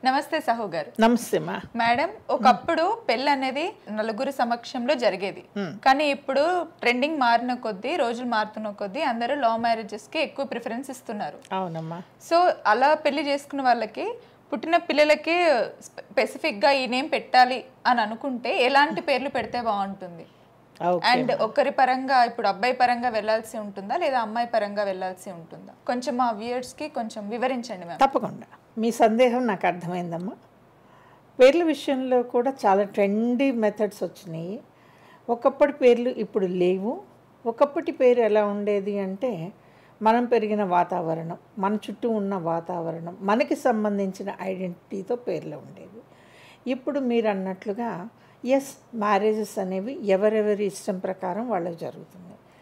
నమస్తే సహు గారు నమస్తే మా మేడం ఒకప్పుడు పెళ్ళి అనేది నలుగురు సమక్షంలో జరిగేది కానీ ఇప్పుడు ట్రెండింగ్ మారిన కొద్దీ రోజులు మారుతున్న కొద్దీ అందరూ లవ్ మ్యారేజెస్ కి ఎక్కువ ప్రిఫరెన్స్ ఇస్తున్నారు అవునమ్మా సో అలా పెళ్లి చేసుకున్న వాళ్ళకి పుట్టిన పిల్లలకి స్పెసిఫిక్ గా ఈ నేమ్ పెట్టాలి అని అనుకుంటే ఎలాంటి పేర్లు పెడితే బాగుంటుంది ఓకే అండ్ ఒకరి పరంగా ఇప్పుడు అబ్బాయి పరంగా వెళ్ళాల్సి ఉంటుందా లేదా అమ్మాయి పరంగా వెళ్ళాల్సి ఉంటుందా కొంచెం మా వ్యూయర్స్ కి కొంచెం వివరించండి మ్యామ్ తప్పకుండా మీ సందేహం నాకు అర్థమైందమ్మా పేర్ల విషయంలో కూడా చాలా ట్రెండీ మెథడ్స్ వచ్చినాయి ఒకప్పటి పేర్లు ఇప్పుడు లేవు ఒకప్పటి పేరు ఎలా ఉండేది అంటే మనం పెరిగిన వాతావరణం మన చుట్టూ ఉన్న వాతావరణం మనకి సంబంధించిన ఐడెంటిటీతో పేర్లు ఉండేవి ఇప్పుడు మీరు అన్నట్లుగా ఎస్ మ్యారేజెస్ అనేవి ఎవరెవరి ఇష్టం ప్రకారం వాళ్ళకి జరుగుతుంది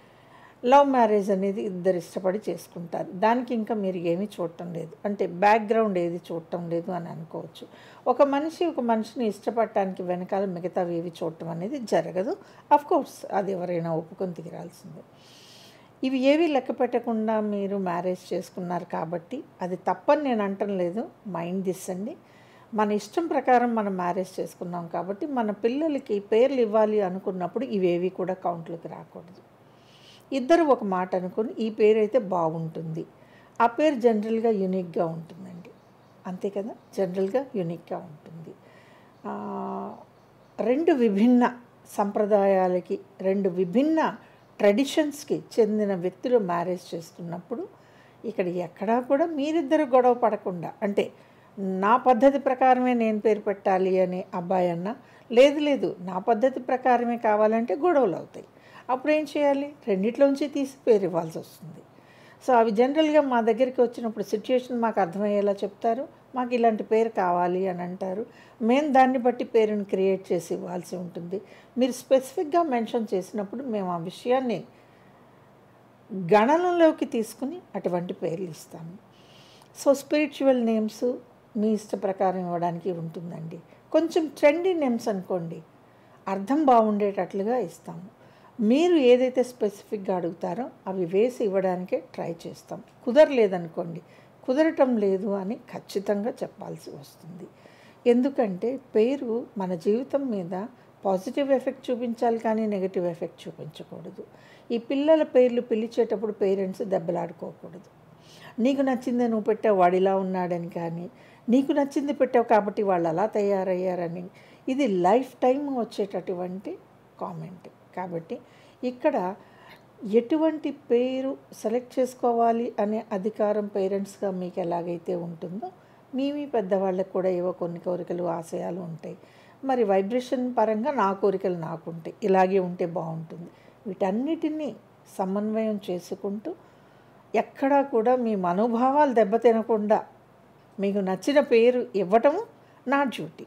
లవ్ మ్యారేజ్ అనేది ఇద్దరు ఇష్టపడి చేసుకుంటారు దానికి ఇంకా మీరు ఏమీ చూడటం లేదు అంటే బ్యాక్గ్రౌండ్ ఏది చూడటం లేదు అని అనుకోవచ్చు ఒక మనిషి ఒక మనిషిని ఇష్టపడటానికి వెనకాల మిగతావి ఏవి చూడటం అనేది జరగదు అఫ్ కోర్స్ అది ఎవరైనా ఒప్పుకొని తీరాల్సిందే ఇవి ఏవి లెక్క పెట్టకుండా మీరు మ్యారేజ్ చేసుకున్నారు కాబట్టి అది తప్పని నేను అంటం లేదు మైండ్ దిస్ అండి మన ఇష్టం ప్రకారం మనం మ్యారేజ్ చేసుకున్నాం కాబట్టి మన పిల్లలకి పేర్లు ఇవ్వాలి అనుకున్నప్పుడు ఇవేవి కూడా కౌంట్లోకి రాకూడదు ఇద్దరు ఒక మాట అనుకుని ఈ పేరు అయితే బాగుంటుంది ఆ పేరు జనరల్గా యూనిక్గా ఉంటుందండి అంతే కదా జనరల్గా యూనిక్గా ఉంటుంది ఆ, రెండు విభిన్న సంప్రదాయాలకి రెండు విభిన్న ట్రెడిషన్స్కి చెందిన వ్యక్తులు మ్యారేజ్ చేసుకున్నప్పుడు ఇక్కడ ఎక్కడా కూడా మీరిద్దరు గొడవ పడకుండా అంటే నా పద్ధతి ప్రకారమే నేను పేరు పెట్టాలి అని అబ్బాయి అన్న లేదు లేదు నా పద్ధతి ప్రకారమే కావాలంటే గొడవలు అవుతాయి అప్పుడు ఏం చేయాలి రెండిట్లోంచి తీసి పేరు ఇవ్వాల్సి వస్తుంది సో అవి జనరల్గా మా దగ్గరికి వచ్చినప్పుడు సిచ్యుయేషన్ మాకు అర్థమయ్యేలా చెప్తారు మాకు ఇలాంటి పేరు కావాలి అని అంటారు మేము దాన్ని బట్టి పేరుని క్రియేట్ చేసి ఇవ్వాల్సి ఉంటుంది మీరు స్పెసిఫిక్గా మెన్షన్ చేసినప్పుడు మేము ఆ విషయాన్ని గణనలోకి తీసుకుని అటువంటి పేర్లు ఇస్తాము సో స్పిరిచువల్ నేమ్స్ మీ ఇష్ట ప్రకారం ఇవ్వడానికి ఉంటుందండి కొంచెం ట్రెండీ నేమ్స్ అనుకోండి అర్థం బాగుండేటట్లుగా ఇస్తాము మీరు ఏదైతే స్పెసిఫిక్గా అడుగుతారో అవి వేసి ఇవ్వడానికే ట్రై చేస్తాం కుదరలేదనుకోండి కుదరటం లేదు అని ఖచ్చితంగా చెప్పాల్సి వస్తుంది ఎందుకంటే పేరు మన జీవితం మీద పాజిటివ్ ఎఫెక్ట్ చూపించాలి కానీ నెగిటివ్ ఎఫెక్ట్ చూపించకూడదు ఈ పిల్లల పేర్లు పిలిచేటప్పుడు పేరెంట్స్ దెబ్బలాడుకోకూడదు నీకు నచ్చిందే నువ్వు పెట్టావు వాడిలా ఉన్నాడని కానీ నీకు నచ్చింది పెట్టావు కాబట్టి వాళ్ళు అలా తయారయ్యారని ఇది లైఫ్ టైం వచ్చేటటువంటి కామెంట్ కాబట్టి ఇక్కడ ఎటువంటి పేరు సెలెక్ట్ చేసుకోవాలి అనే అధికారం పేరెంట్స్గా మీకు ఎలాగైతే ఉంటుందో మీ మీ పెద్దవాళ్ళకి కూడా ఏవో కొన్ని కోరికలు ఆశయాలు ఉంటాయి మరి వైబ్రేషన్ పరంగా నా కోరికలు నాకు ఉంటాయి ఇలాగే ఉంటే బాగుంటుంది వీటన్నిటినీ సమన్వయం చేసుకుంటూ ఎక్కడా కూడా మీ మనోభావాలు దెబ్బతినకుండా మీకు నచ్చిన పేరు ఇవ్వటం నా duty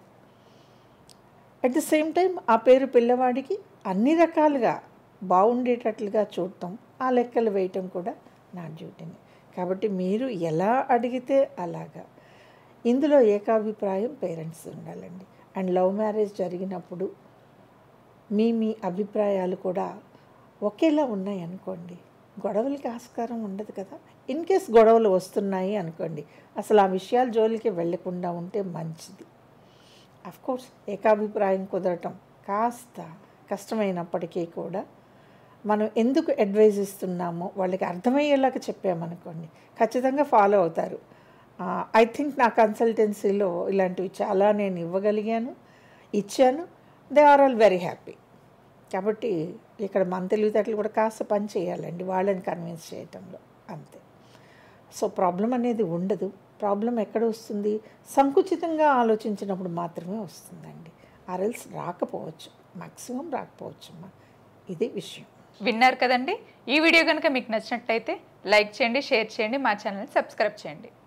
at the same time ఆ పేరు పిల్లవాడికి అన్ని రకాలుగా బాగుండేటట్లుగా చూడటం ఆ లెక్కలు వేయటం కూడా నా డ్యూటీని కాబట్టి మీరు ఎలా అడిగితే అలాగా ఇందులో ఏకాభిప్రాయం పేరెంట్స్ ఉండాలండి అండ్ లవ్ మ్యారేజ్ జరిగినప్పుడు మీ మీ అభిప్రాయాలు కూడా ఒకేలా ఉన్నాయి అనుకోండి గొడవలకి ఆస్కారం ఉండదు కదా ఇన్ కేస్ గొడవలు వస్తున్నాయి అనుకోండి అసలు ఆ విషయాల జోలికి వెళ్ళకుండా ఉంటే మంచిది అఫ్ కోర్స్ ఏకాభిప్రాయం కుదరటం కాస్త కష్టమైనప్పటికీ కూడా మనం ఎందుకు అడ్వైజ్ ఇస్తున్నామో వాళ్ళకి అర్థమయ్యేలాగా చెప్పామనుకోండి ఖచ్చితంగా ఫాలో అవుతారు ఐ థింక్ నా కన్సల్టెన్సీలో ఇలాంటివి చాలా నేను ఇవ్వగలిగాను ఇచ్చాను they are all very happy కాబట్టి ఇక్కడ మన తెలివితేటలు కూడా కాస్త పని చేయాలండి వాళ్ళని కన్విన్స్ చేయటంలో అంతే సో ప్రాబ్లం అనేది ఉండదు ప్రాబ్లం ఎక్కడ వస్తుంది సంకుచితంగా ఆలోచించినప్పుడు మాత్రమే వస్తుందండి ఆర్ఎల్స్ రాకపోవచ్చు మ్యాక్సిమం రాకపోవచ్చు అమ్మా ఇది విషయం విన్నారు కదండి ఈ వీడియో కనుక మీకు నచ్చినట్లయితే లైక్ చేయండి షేర్ చేయండి మా ఛానల్ని సబ్స్క్రైబ్ చేయండి